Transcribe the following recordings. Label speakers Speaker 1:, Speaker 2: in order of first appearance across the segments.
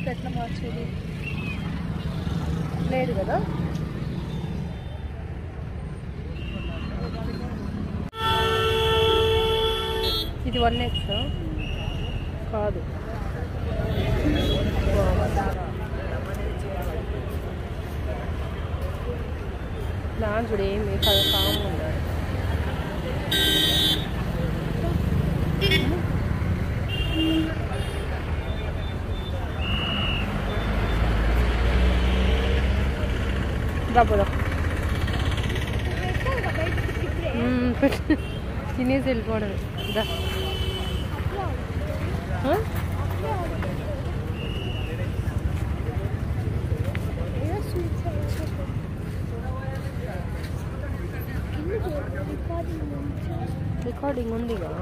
Speaker 1: వస్తే ఎట్లా మార్చేది లేదు కదా ఇది వన్ ఎక్స్ కాదు ప్లాన్ చూడు ఏమి కామ్ ఉన్నాడు డబ్బులు తినేసి వెళ్ళిపోవడం దా ఆ? రికార్డింగ్ ఉందిగా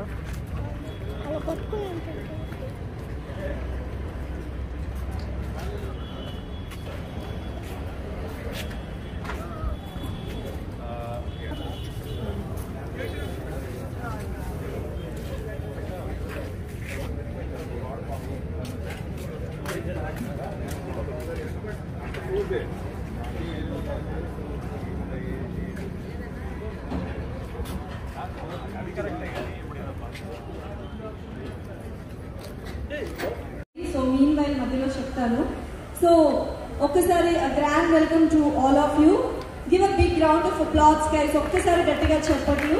Speaker 2: సో మీన్ వైల్ మధ్యలో చెప్తాను సో ఒక్కసారి grand welcome to all of you give a big round of applause guys ఒక్కసారి గట్టిగా చెప్పట్లు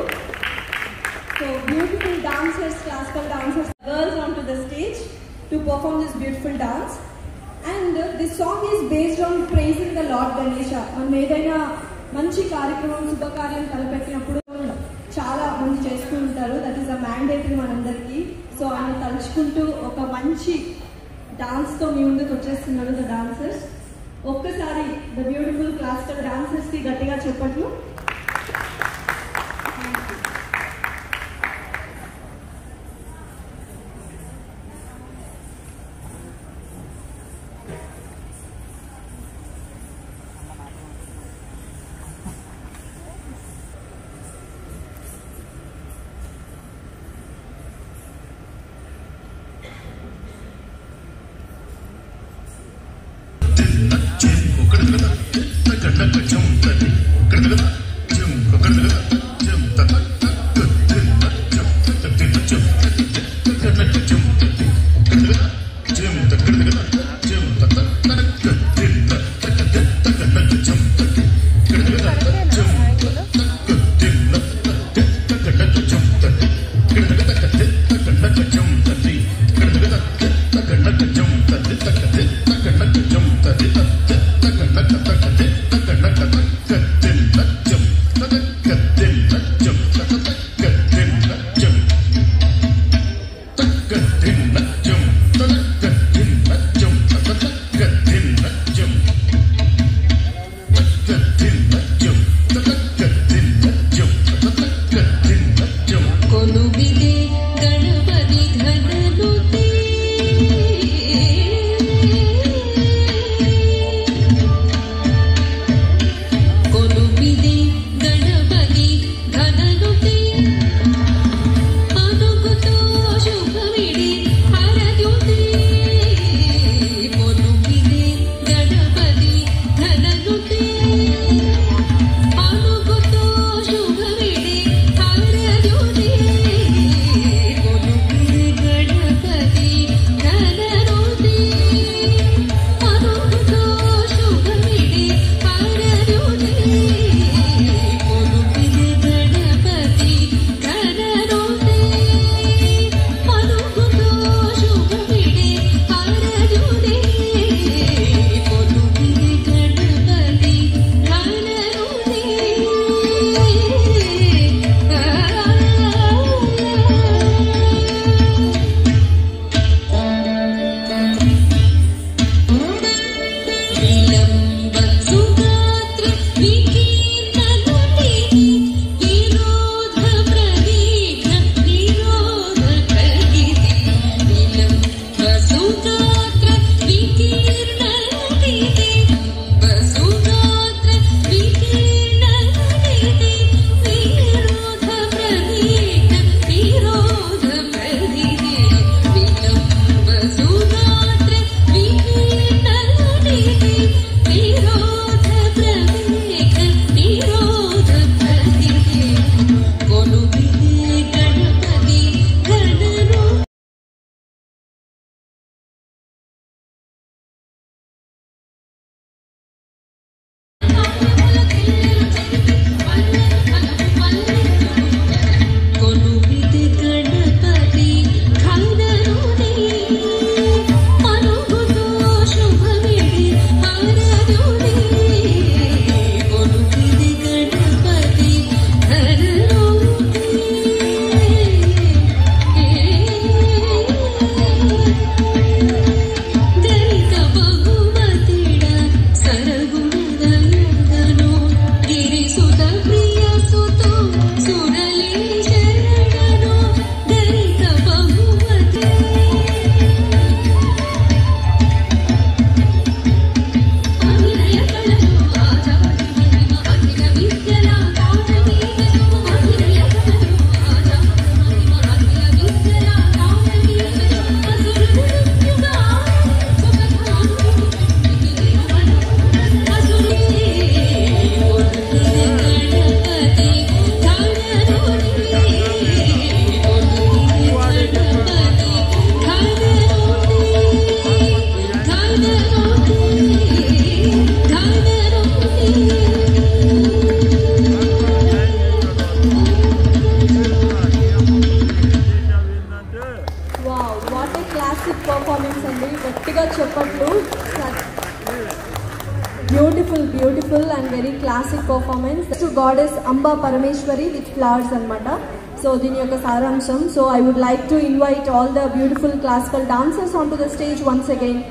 Speaker 2: so beautiful dancers classical dancers girls on to the stage to perform this beautiful dance and this song is based on praising the lord Ganesha మనం ఏదైనా మంచి కార్యక్రమం శుభకార్యం తలపెట్టినప్పుడు చాలా మంది చేస్తూ ఉంటారు దట్ ఈస్ అ మ్యాండేటరీ మనందరికీ సో ఆయన తలుచుకుంటూ ఒక మంచి డాన్స్ తో మీ ముందుకు వచ్చేస్తున్నారు ద డాన్సర్స్ ఒక్కసారి ద బ్యూటిఫుల్ క్లాసికల్ డాన్సర్స్ కి గట్టిగా చెప్పట్లు
Speaker 3: Thank you.
Speaker 2: అండి గట్టిగా చెప్పట్లు beautiful beautiful and very classic performance to goddess Amba Parameshwari with flowers అన్నమాట సో దీని యొక్క సారాంశం so I would like to invite all the beautiful classical dancers on to the stage once again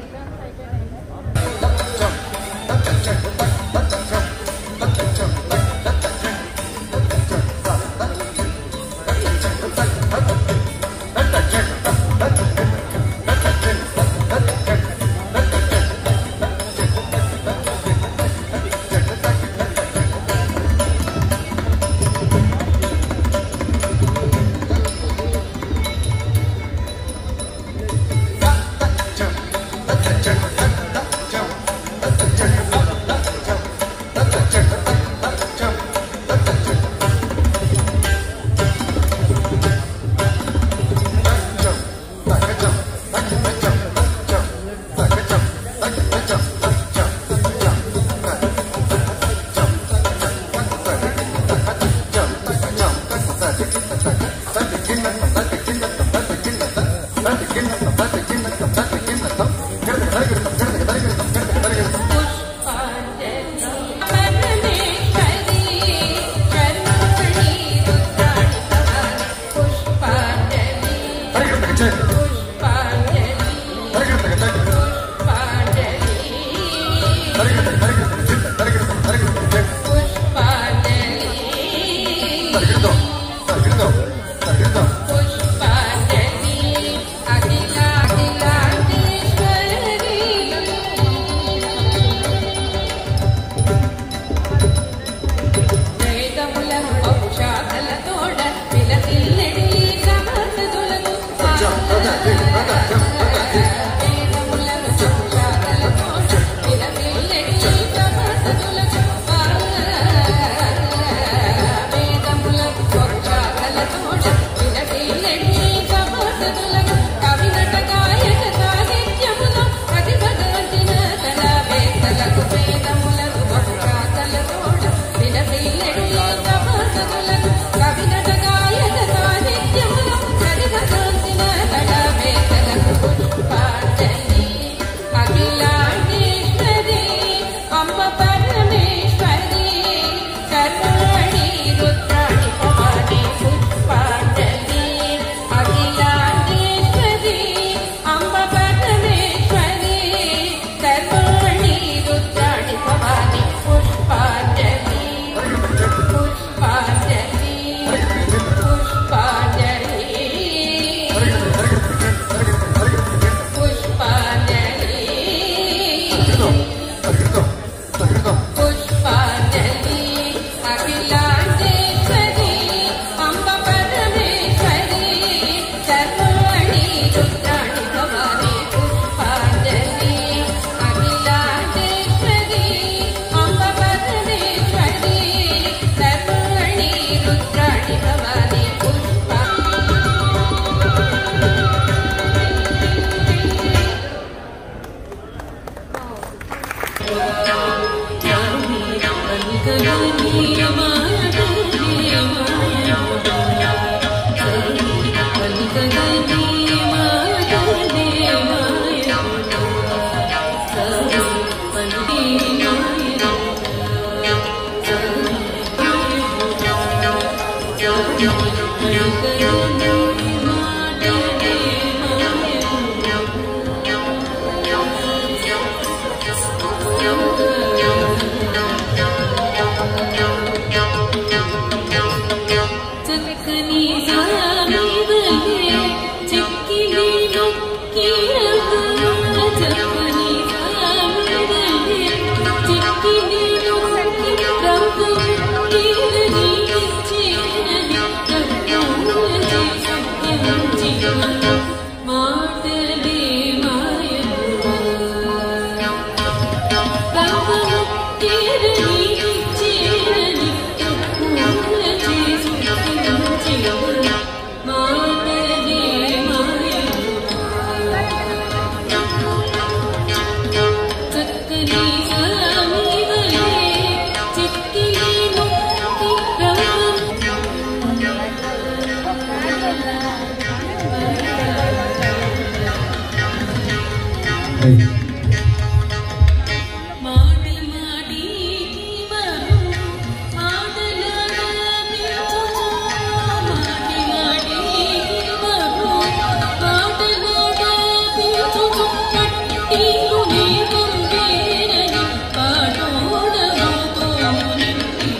Speaker 3: Thank మాటలు మాటికి మరు మాటలాగా పిలుచుచు మాటి మాటికి మరు మాటలాగా పిలుచుచు కట్టిను నీ గుండెలని పాటోడవుతో నిండి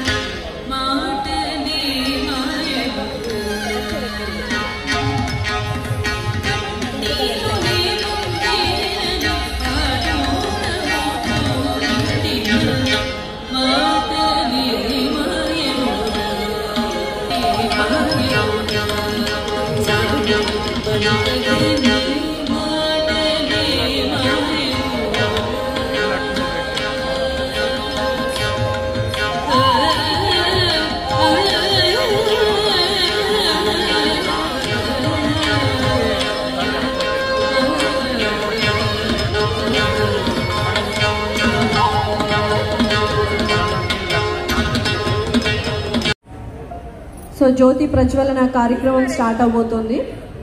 Speaker 3: మాటలే మాయలు
Speaker 2: సో జ్యోతి ప్రజ్వలన కార్యక్రమం స్టార్ట్ అవబోతుంది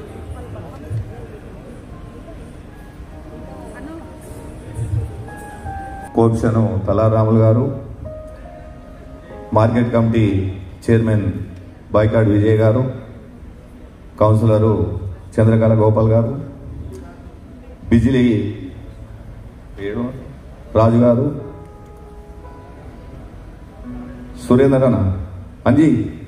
Speaker 4: కోర్షను తలారాములు గారు మార్కెట్ కమిటీ చైర్మన్ బాయ్కాడ్ విజయ్ గారు కౌన్సిలరు చంద్రకళ గోపాల్ గారు బిజిలీ పేరు రాజు గారు సురేందర్ అన్న Anji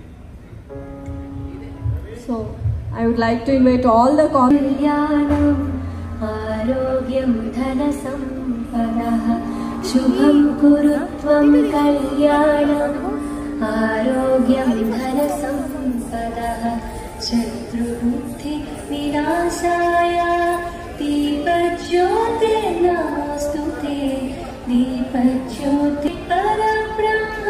Speaker 2: so I would like to invite all the కాన్
Speaker 5: कल्याणम् आरोग्यं धनसम्पदः शुभं कुरु त्वं कल्याणम् आरोग्यं धनसम्पदः शत्रुबुद्धिविनाशाय दीपज्योतिर्नमोऽस्तु ते दीपज्योति परब्रह्म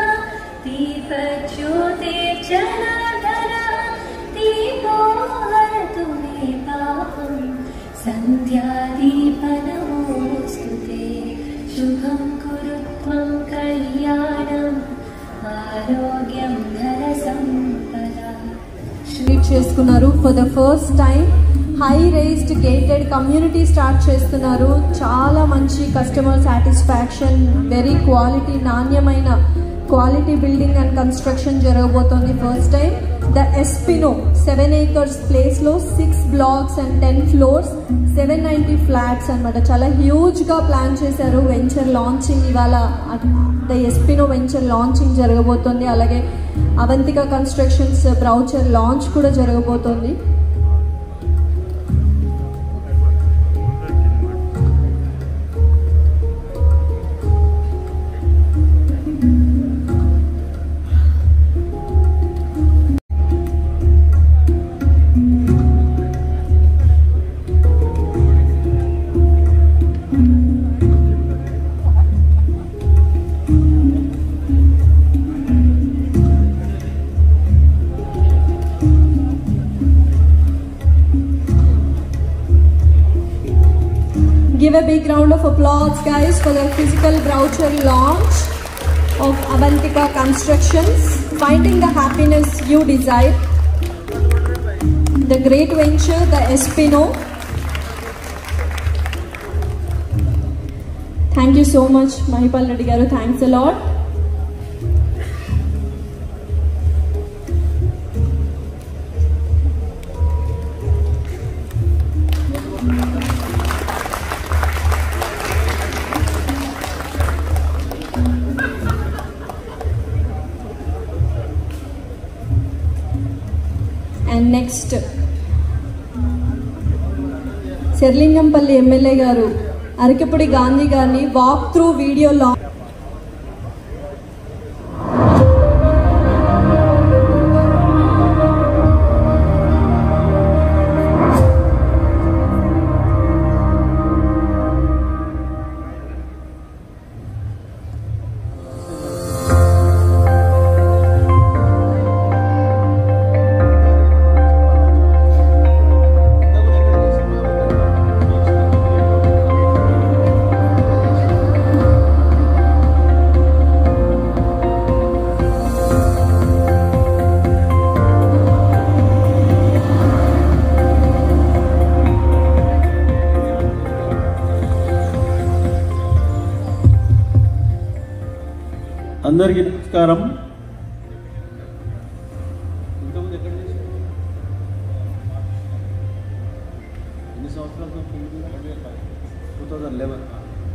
Speaker 5: दीपज्योतिर्जनार्दन दीपो हरतु मे पापं सन्ध्यादीपनमोऽस्तु ते शुभं कुरु त्वं कल्याणम् आरोग्यं धनसम्पदा
Speaker 2: ట్రీట్ చేసుకున్నారు for the first time high raised gated community start చేస్తున్నారు చాలా మంచి కస్టమర్ సాటిస్ఫాక్షన్ వెరీ క్వాలిటీ నాణ్యమైన క్వాలిటీ బిల్డింగ్ అండ్ కన్స్ట్రక్షన్ జరగబోతోంది ఫస్ట్ టైం ద ఎస్పినో సెవెన్ ఏకర్స్ ప్లేస్లో six blocks and ten floors seven ninety flats అనమాట చాలా హ్యూజ్గా ప్లాన్ చేశారు వెంచర్ లాంచింగ్ ఇవాళ ద ఎస్పినో వెంచర్ లాంచింగ్ జరగబోతోంది అలాగే అవంతిక కన్స్ట్రక్షన్స్ బ్రౌచర్ లాంచ్ కూడా జరగబోతోంది Give a big round of applause, guys, for the physical brochure launch of Avantika Constructions. Finding the happiness you desire. The great venture, the Espino. Thank you so much, Mahipal Reddy garu. Thanks a lot. And next Serilingampally MLA garu Arekapudi Gandhi గారిని walk through video లా
Speaker 6: అందరికీ నమస్కారం ఇంతకుముందు ఎక్కడ చేశారు? ఎన్ని సంవత్సరాలతో two thousand eleven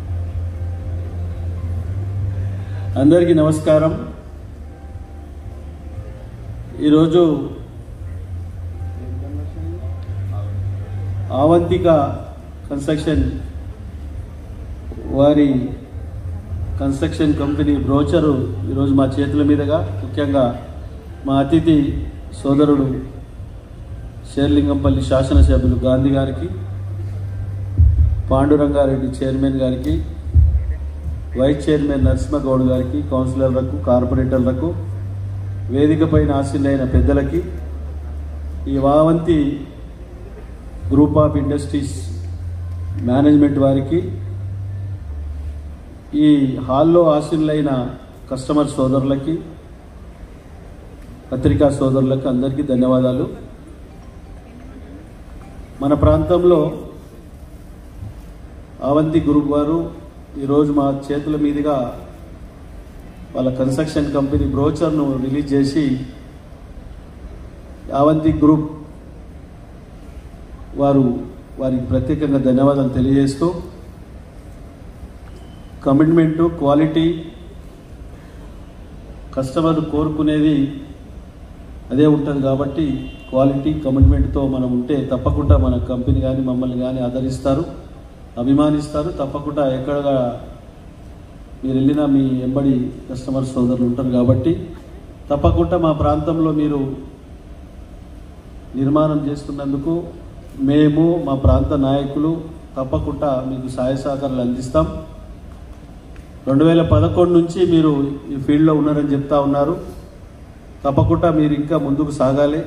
Speaker 6: అందరికీ నమస్కారం ఈరోజు ఆవంతిక కన్స్ట్రక్షన్ వారి కన్స్ట్రక్షన్ కంపెనీ బ్రోచరు ఈరోజు మా చేతుల మీదుగా ముఖ్యంగా మా అతిథి సోదరుడు శేర్లింగంపల్లి శాసనసభ్యులు గాంధీ గారికి పాండురంగారెడ్డి చైర్మన్ గారికి వైస్ చైర్మన్ నరసింహగౌడ్ గారికి కౌన్సిలర్లకు కార్పొరేటర్లకు వేదికపైన ఆశీలైన పెద్దలకి ఈ వావంతి గ్రూప్ ఆఫ్ ఇండస్ట్రీస్ మేనేజ్మెంట్ వారికి ఈ హాల్లో ఆశీనులైన కస్టమర్ సోదరులకి పత్రికా సోదరులకు అందరికీ ధన్యవాదాలు మన ప్రాంతంలో అవంతి గ్రూప్ వారు ఈరోజు మా చేతుల మీదుగా వాళ్ళ కన్స్ట్రక్షన్ కంపెనీ బ్రోచర్ను రిలీజ్ చేసి అవంతి గ్రూప్ వారు వారికి ప్రత్యేకంగా ధన్యవాదాలు తెలియజేస్తూ కమిట్మెంటు క్వాలిటీ కస్టమర్ కోరుకునేది అదే ఉంటుంది కాబట్టి క్వాలిటీ కమిట్మెంట్తో మనం ఉంటే తప్పకుండా మన కంపెనీ కానీ మమ్మల్ని కానీ ఆదరిస్తారు అభిమానిస్తారు తప్పకుండా ఎక్కడ మీరు వెళ్ళినా మీ ఎంబడి కస్టమర్ సోదరులు ఉంటారు కాబట్టి తప్పకుండా మా ప్రాంతంలో మీరు నిర్మాణం చేస్తున్నందుకు మేము మా ప్రాంత నాయకులు తప్పకుండా మీకు సహాయ సహకారాలు అందిస్తాం రెండు వేల పదకొండు నుంచి మీరు ఈ ఫీల్డ్లో ఉన్నారని చెప్తా ఉన్నారు తప్పకుండా మీరు ఇంకా ముందుకు సాగాలి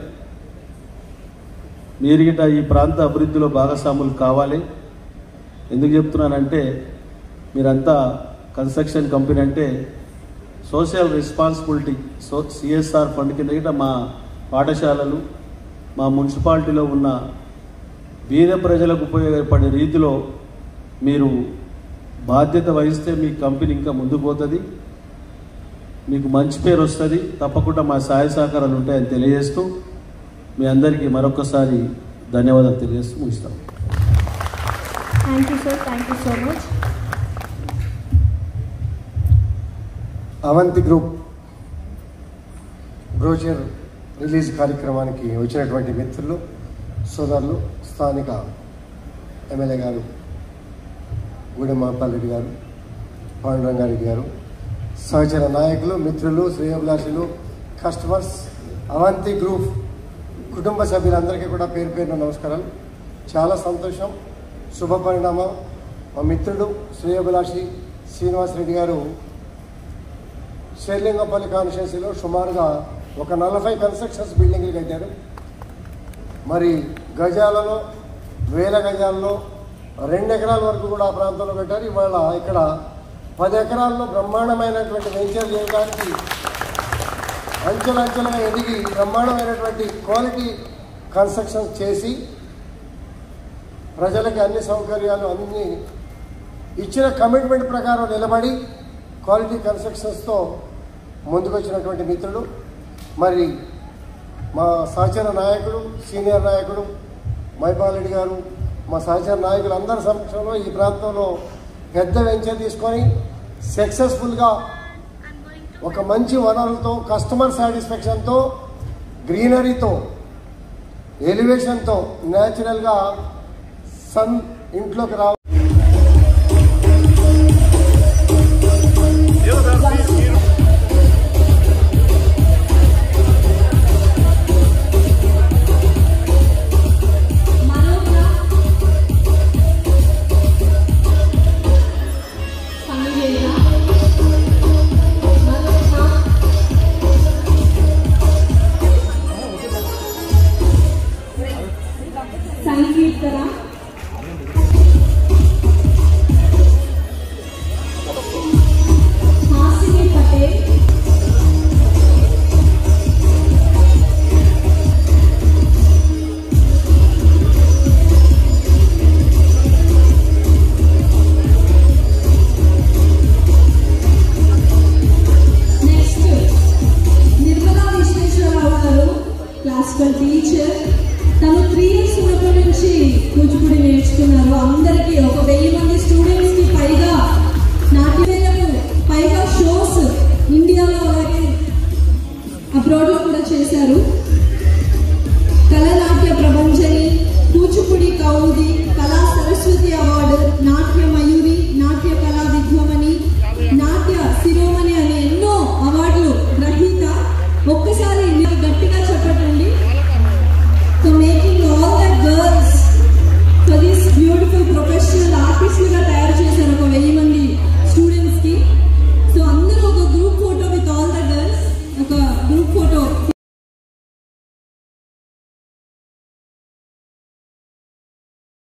Speaker 6: మీరు గిట్ట ఈ ప్రాంత అభివృద్ధిలో భాగస్వాములు కావాలి ఎందుకు చెప్తున్నానంటే మీరంతా కన్స్ట్రక్షన్ కంపెనీ అంటే social responsibility so CSR fund కింద గిట్ట మా పాఠశాలలు మా మున్సిపాలిటీలో ఉన్న బీద ప్రజలకు ఉపయోగపడే రీతిలో మీరు బాధ్యత వహిస్తే మీ కంపెనీ ఇంకా ముందుకు పోతుంది మీకు మంచి పేరు వస్తుంది తప్పకుండా మా సహాయ సహకారాలు ఉంటాయని తెలియజేస్తూ మీ అందరికీ మరొకసారి ధన్యవాదాలు తెలియజేస్తూ ముగిస్తాం
Speaker 2: thank you sir thank you so much
Speaker 7: Avanti group brochure release కార్యక్రమానికి వచ్చినటువంటి మిత్రులు సోదరులు స్థానిక ఎమ్మెల్యే గారు గూడెం మహపాల్ రెడ్డి గారు పాండురంగారెడ్డి గారు సహచర నాయకులు మిత్రులు శ్రేయోభిలాషులు కస్టమర్స్ అవంతి గ్రూప్ కుటుంబ సభ్యులందరికీ కూడా పేరు పేరున నమస్కారాలు చాలా సంతోషం శుభ పరిణామం మా మిత్రుడు శ్రేయోభిలాషి శ్రీనివాస్ రెడ్డి గారు శ్రీలింగపల్లి కాన్స్టిట్యున్సీలో సుమారుగా ఒక నలభై కన్స్ట్రక్షన్స్ బిల్డింగ్లు కట్టారు మరి గజాలలో వేల గజాల్లో రెండు ఎకరాల వరకు కూడా ఆ ప్రాంతంలో కట్టారు ఇవాళ ఇక్కడ పది ఎకరాల్లో బ్రహ్మాండమైనటువంటి వెంచర్ చేయడానికి అంచెలంచెలుగా ఎదిగి బ్రహ్మాండమైనటువంటి క్వాలిటీ కన్స్ట్రక్షన్స్ చేసి ప్రజలకి అన్ని సౌకర్యాలు అన్ని ఇచ్చిన కమిట్మెంట్ ప్రకారం నిలబడి క్వాలిటీ కన్స్ట్రక్షన్స్తో ముందుకొచ్చినటువంటి మిత్రుడు మరి మా సహచర నాయకుడు సీనియర్ నాయకుడు మైపాల్ రెడ్డి గారు మా సహచర నాయకులు అందరి సమక్షంలో ఈ ప్రాంతంలో పెద్ద వెంచర్ తీసుకొని సక్సెస్ఫుల్గా ఒక మంచి వనరులతో కస్టమర్ సాటిస్ఫాక్షన్తో గ్రీనరీతో ఎలివేషన్తో న్యాచురల్గా సన్ ఇంట్లోకి రావ
Speaker 2: మనోజ్ఞ సంగీత మనోజ్ఞ సంకీర్తన హాసిని పటేల్ కూడా చేశారు కళనాట్య ప్రభంజని కూచిపూడి కౌముది కళా సరస్వతి అవార్డు నాట్య మయూరి నాట్య కళా విద్వమని నాట్య శిరోమణి అనే